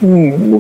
ம்.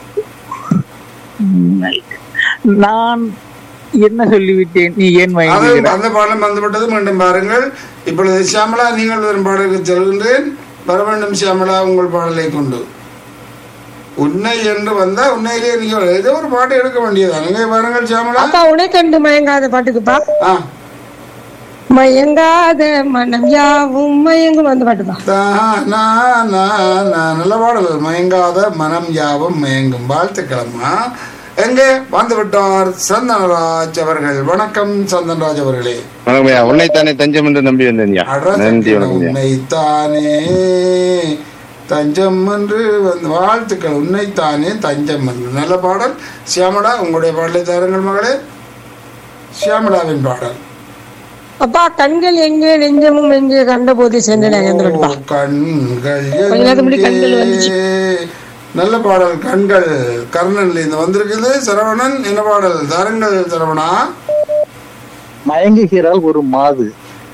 ம், நான் என்ன சொல்லிவிட்டேன் நீ ஏன் அது மயங்குகிறாய் அந்த பாடலும் வந்துவிட்டது மீண்டும் பாருங்கள் இப்பொழுது சியாமலா நீங்கள் வரும் பாடலுக்கு செல்கின்றேன் வர வேண்டும் சியாமலா உங்கள் பாடலை கொண்டு உன்னை என்று வந்தா உன்னையிலே நீங்க ஏதோ ஒரு பாட்டு எடுக்க வேண்டியதான் நீங்க பாருங்கள் சியாமலா அப்பா உனே கண்டு மயங்காத பாட்டுக்குப்பா ஆ மயங்காத மனம் யாவும் மயங்கும் அந்த பாட்டுப்பா தா, நா, நா, நா. நல்ல பாடல் மயங்காத மனம் யாவும் மயங்கும் வாழ்த்துக்கிழமா எங்கே வந்து விட்டார் சந்தனராஜ் அவர்கள் வணக்கம் சந்தனராஜ் அவர்களே வணக்கம் ஐயா உன்னைத்தானே தஞ்சம் என்று நம்பி வந்தேன்யா நன்றி வணக்கம் ஐயா உன்னைத்தானே தஞ்சம் என்று வந்து வாழ்த்துக்கள் உன்னைத்தானே தஞ்சம் என்று நல்ல பாடல் சியாமலா உங்களுடைய பாடலை தாருங்கள் மகளே சியாமலாவின் பாடல் அப்பா கண்கள் எங்கே நெஞ்சமும் எங்கே கண்ட போது சென்றேன் அந்த பாட்டுப்பா ஓ, கண்கள் கொஞ்ச நேரத்துக்கு முன்னாடி கண்கள் எங்கே? வந்துச்சு. நல்ல பாடல் கண்கள் கர்ணன்ல இருந்து வந்திருக்குது சரவணன் என்ன பாடல் தாருங்கள் சரவணா மயங்குகிறாள் ஒரு மாது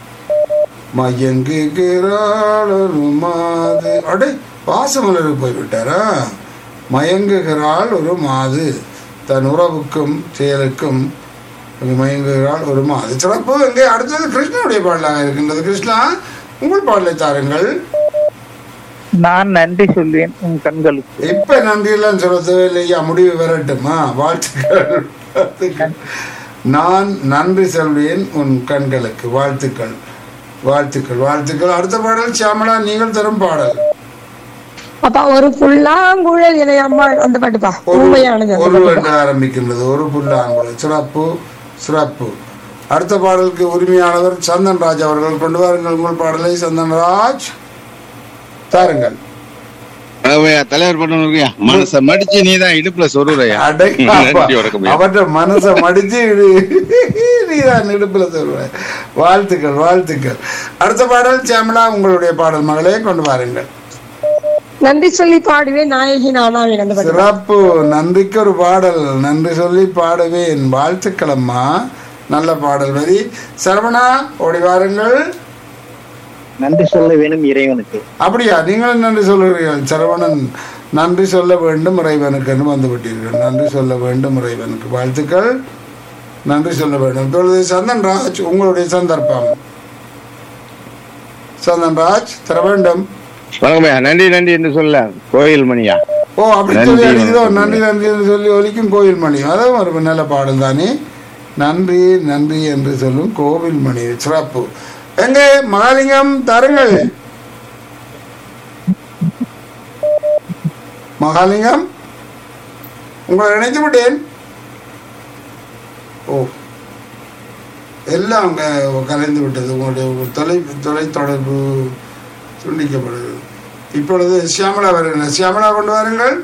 மயங்குகிறாள் ஒரு மாது அடே பாசமலருக்கு போய்விட்டாரா மயங்குகிறாள் ஒரு மாது தன் உறவுக்கும் செயலுக்கும் மயங்குகிறாள் ஒரு மாது சிறப்பு எங்கே அடுத்தது கிருஷ்ணனுடைய பாடலாக இருக்கின்றது கிருஷ்ணா உங்கள் பாடலை தாருங்கள் நான் நன்றி சொல்வேன் உன் கண்களுக்கு இப்ப நன்றியெல்லாம் சொல்ல தேவையில்லையா முடிவு வரட்டுமா வாழ்த்துக்கள் வாழ்த்துக்கள் நான் நன்றி சொல்வேன் உன் கண்களுக்கு வாழ்த்துக்கள் வாழ்த்துக்கள் வாழ்த்துக்கள் அடுத்த பாடல் சியாமலா நீங்கள் தரும் பாடல் அப்பா ஒரு புல்லாங்குழல் இலை அம்மா அந்த பாட்டுப்பா ஒரு உண்மையானது அந்த ஒரு பாட்டுப்பா. என்று ஆரம்பிக்கின்றது ஒரு புல்லாங்குழல் சிறப்பு சிறப்பு அடுத்த பாடலுக்கு உரிமையானவர் சந்தன் ராஜ் அவர்கள் கொண்டு வாருங்கள் உங்கள் பாடலை சந்தன் ராஜ் தாருங்கள் வணக்கம் ஐயா தலைவர் பண்ணுறியா மனச மடிச்சு நீதான் இடுப்புல சொருறையா அடே, நன்றி வணக்கம் ஐயா அவற்றை மனசை மடிச்சு இடு- நீதான் இடுப்புல சொல்லுவேன் வாழ்த்துக்கள் வாழ்த்துக்கள் அடுத்த பாடல் சியாமலா உங்களுடைய பாடல் மகளே கொண்டு வாருங்கள் நன்றி சொல்லி பாடுவேன் நாயகி நானாவேன் அந்த பாட்டு சிறப்பு நன்றிக்கு ஒரு பாடல் நன்றி சொல்லி பாடுவேன் வாழ்த்துக்கள் அம்மா நல்ல பாடல் வரி சரவணா ஓடி வாருங்கள் நன்றி சொல்ல வேணும் இறைவனுக்கு அப்படியா நீங்களும் நன்றி சொல்லுகிறீர்கள் சரவணன் நன்றி சொல்ல வேண்டும் இறைவனுக்கு வந்து விட்டீர்கள் நன்றி சொல்ல வேண்டும் இறைவனுக்கு வாழ்த்துக்கள் நன்றி சொல்ல வேண்டும் இப்பொழுது சந்தன் ராஜ் உங்களுடைய சந்தர்ப்பம் சந்தன் ராஜ் தர வேண்டும் வணக்கம் ஐயா நன்றி நன்றி என்று சொல்ல கோயில் மணியா ஓ அப்படி நன்றி சொல்லி அடிக்குதோ வணக்கம். நன்றி நன்றி என்று சொல்லி ஒலிக்கும் கோவில் மணி அதுவும் ஒரு நல்ல பாடல் தானே நன்றி நன்றி என்று சொல்லும் கோவில் மணி சிறப்பு எங்கே மகாலிங்கம் தருங்கள் மகாலிங்கம் உங்களை நினைத்து விட்டேன் ஓ எல்லாம் அங்கே கலைந்து விட்டது உங்களுடைய தொலை தொலைத்தொடர்பு துண்டிக்கப்படுது இப்பொழுது சியாமலா வருகிறார் சியாமலா கொண்டு வாருங்கள்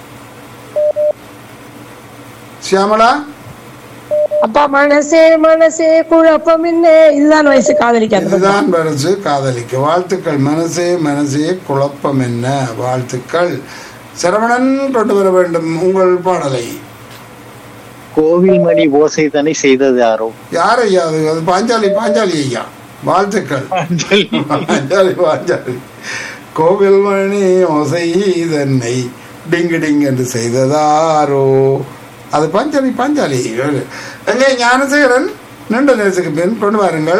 சியாமலா அப்பா மனசே மனசே குழப்பம் என்ன இதுதான் வயசு காதலிக்காது இதுதான் மனசு காதலிக்க வாழ்த்துக்கள் மனசே மனசே குழப்பம் என்ன வாழ்த்துக்கள் சரவணன் கொண்டு வர வேண்டும் உங்கள் பாடலை கோவில் மணி ஓசை தானே செய்தது யாரோ யார் ஐயா அது அது பாஞ்சாலி பாஞ்சாலி ஐயா வாழ்த்துக்கள் பாஞ்சாலி பாஞ்சாலி கோவில் மணி ஓசை தன்னை டிங்கு டிங் என்று செய்ததாரோ அது பாஞ்சாலி பாஞ்சாலி எங்கே ஞானசேகரன் நீண்ட நேரத்துக்கு பின் கொண்டு வாருங்கள்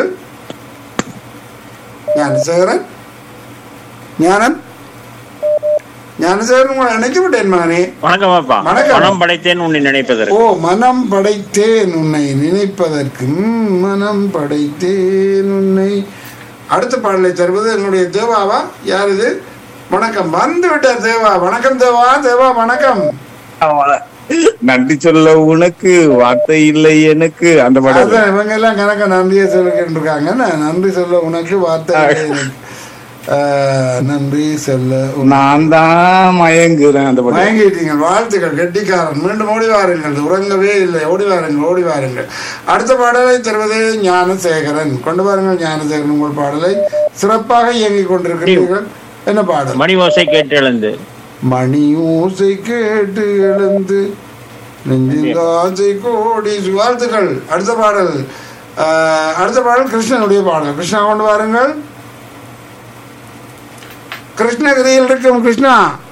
ஞானசேகரன் ஞானன் ஞானசேகரன் உங்களை நினைத்து விட்டேன் மகனே வணக்கம் அப்பா வணக்கம். பணம் படைத்தேன் உன்னை நினைப்பதற்கு ஓ மனம் படைத்தேன் உன்னை நினைப்பதற்கு ம், மனம் படைத்தேன் உன்னை அடுத்த பாடலை தருவது என்னுடைய தேவாவா யார் இது வணக்கம் வந்து விட்டார் தேவா வணக்கம் தேவா தேவா வணக்கம் நன்றி சொல்ல உனக்கு வார்த்தை இல்லை எனக்கு அந்த படம் அதான் இவங்க எல்லாம் கணக்க நன்றியை சொல்லிக்கிட்டு இருக்காங்க நான் நன்றி சொல்ல உனக்கு வார்த்தை இல்லை எனக்கு. ஆஹ், நன்றி சொல்ல உனக்கு. நான் தான் மயங்குறேன் அந்த படம் மயங்கிட்டீங்க வாழ்த்துக்கள் கெட்டிக்காரன் மீண்டும் ஓடி வாருங்கள் உறங்கவே இல்லை ஓடி வாருங்கள் ஓடி வாருங்கள் அடுத்த பாடலை தருவது ஞானசேகரன் கொண்டு வாருங்கள் ஞானசேகரன் உங்கள் பாடலை சிறப்பாக இயங்கிக் கொண்டிருக்கிறீர்கள் என்ன பாடல் மணி ஓசை கேட்டு எழுந்து மணி ஓசை கேட்டு எழுந்து நெஞ்சின் ஆசை கோடி வாழ்த்துக்கள் அடுத்த பாடல் ஆஹ், அடுத்த பாடல் கிருஷ்ணனுடைய பாடல் கிருஷ்ணா கொண்டு வாருங்கள் கிருஷ்ணகிரியில் இருக்கும் கிருஷ்ணா